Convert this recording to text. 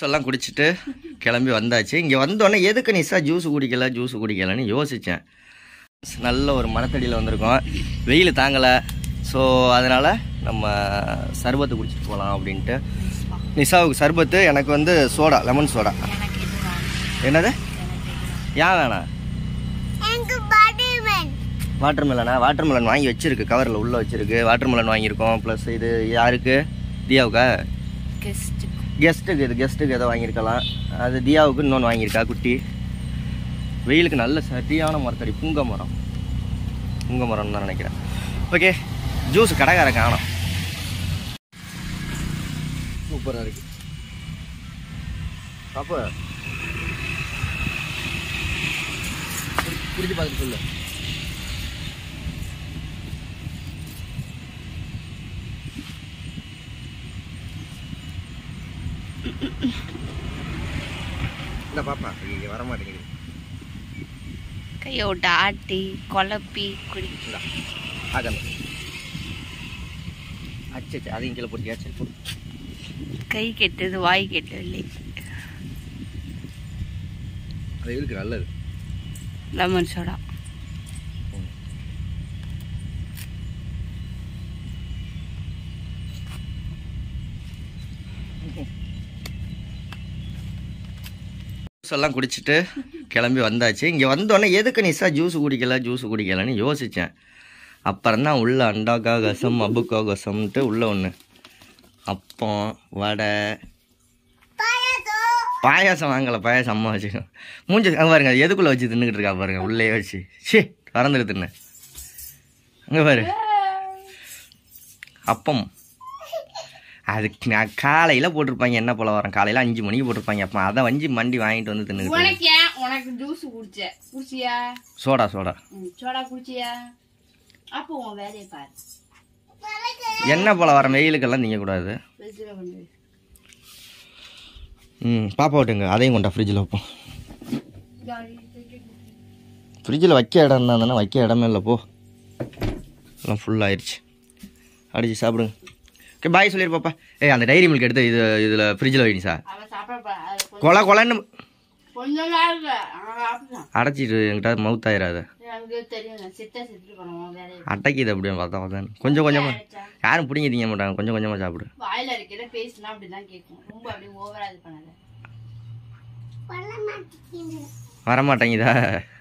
Juice எல்லாம் குடிச்சிட்டு கிளம்பி வந்தாச்சு இங்கே வந்தோடனே எதுக்கு நிசா ஜூஸ் குடிக்கல ஜூஸ் குடிக்கலன்னு யோசித்தேன் நல்ல ஒரு மரத்தடியில் வந்திருக்கோம் வெயில் தாங்கலை ஸோ அதனால் நம்ம சர்பத்து குடிச்சிட்டு போகலாம் அப்படின்ட்டு நிசாவுக்கு சர்பத்து எனக்கு வந்து சோடா லெமன் சோடா என்னது ஏன் வேணாம் வாட்டர் மெலனா வாட்டர் மெலன் வாங்கி வச்சிருக்கு கவரில் உள்ளே வச்சிருக்கு வாட்டர் மெலன் வாங்கியிருக்கோம் ப்ளஸ் இது யாருக்கு தியாவுக்கா கெஸ்ட் கெஸ்ட்டுக்கு இது கெஸ்ட்டுக்கு ஏதோ வாங்கியிருக்கலாம் அது தியாவுக்கு இன்னொன்று வாங்கியிருக்கா குட்டி வெயிலுக்கு நல்ல சரியான மரத்தடி பூங்க மரம் பூங்க மரம்னு தான் நினைக்கிறேன் ஓகே ஜூஸ் கடைக்கார காணும் சூப்பராக இருக்கு அப்போ குடிச்சு பார்த்துட்டு சொல்லு இல்லை பாப்பா இங்கே வர மாட்டேங்குது கையை விட்டு ஆட்டி குழப்பி குடி ஆகணும் அச்சு அச்சு அதையும் கீழே போட்டியா சரி போடு கை கெட்டது வாய் கெட்டது இல்லை அது இருக்கு நல்லது லெமன் சோடா ஜூஸ் எல்லாம் குடிச்சிட்டு கிளம்பி வந்தாச்சு இங்கே வந்தோடனே எதுக்கு நிசா ஜூஸ் குடிக்கல ஜூஸ் குடிக்கலன்னு யோசித்தேன் அப்புறம் தான் உள்ள அண்டாக்கா கசம் அபுக்கா கசம்ன்ட்டு உள்ள ஒன்று அப்பம் வடை பாயாசம் வாங்கலை பாயாசம் அம்மா வச்சு மூஞ்சி அங்கே பாருங்க அது எதுக்குள்ளே வச்சு தின்னுக்கிட்டு இருக்கா பாருங்க உள்ளே வச்சு ஷே பறந்துட்டு தின்னு அங்கே பாரு அப்பம் அதுக்கு நான் காலையில் போட்டிருப்பாங்க என்ன போல வரேன் காலையில் அஞ்சு மணிக்கு போட்டிருப்பாங்க அப்போ அதை வஞ்சி மண்டி வாங்கிட்டு வந்து தின்னுக்கிட்டு உனக்கு ஏன் உனக்கு ஜூஸ் குடிச்ச குடிச்சியா சோடா சோடா ம், சோடா குடிச்சியா அப்போ உன் வேலையை பாரு என்ன போல வர வெயிலுக்கெல்லாம் திங்கக்கூடாது ஃப்ரிட்ஜில் கொண்டு வை. ம் பாப்பா விட்டுங்க அதையும் கொண்டா ஃப்ரிட்ஜில் வைப்போம் ஃப்ரிட்ஜில் வைக்க இடம் இருந்தால் தானே வைக்க இடமே இல்லை போ எல்லாம் ஃபுல் ஆயிடுச்சு அடிச்சு சாப்பிடுங்க ஓகே பாய் சொல்லிடு பாப்பா ஏய் அந்த டைரி மில்க் எடுத்து இது இதில் ஃப்ரிட்ஜில் வைங்க சார் அவ சாப்பிட போறா. அது கொஞ்சம் கொலை கொலைன்னு கொஞ்சம் நாள் இல்ல. அவன் சாப்பிடுறான். அடைச்சிட்டு என்கிட்ட மவுத் ஆயிடாது எனக்கு தெரியும் நான் சித்த சித்து பண்ணுவோம் வேலையை அட்டைக்குது அப்படியே பார்த்தா பார்த்தா கொஞ்சம் கொஞ்சமாக யாரும் பிடிங்கி திங்க மாட்டாங்க கொஞ்சம் கொஞ்சமாக சாப்பிடு வாயில இருக்கிற பேசினா அப்படிதான் கேட்கும் ரொம்ப அப்படியே ஓவரா இது பண்ணாத வரமாட்டேங்குதா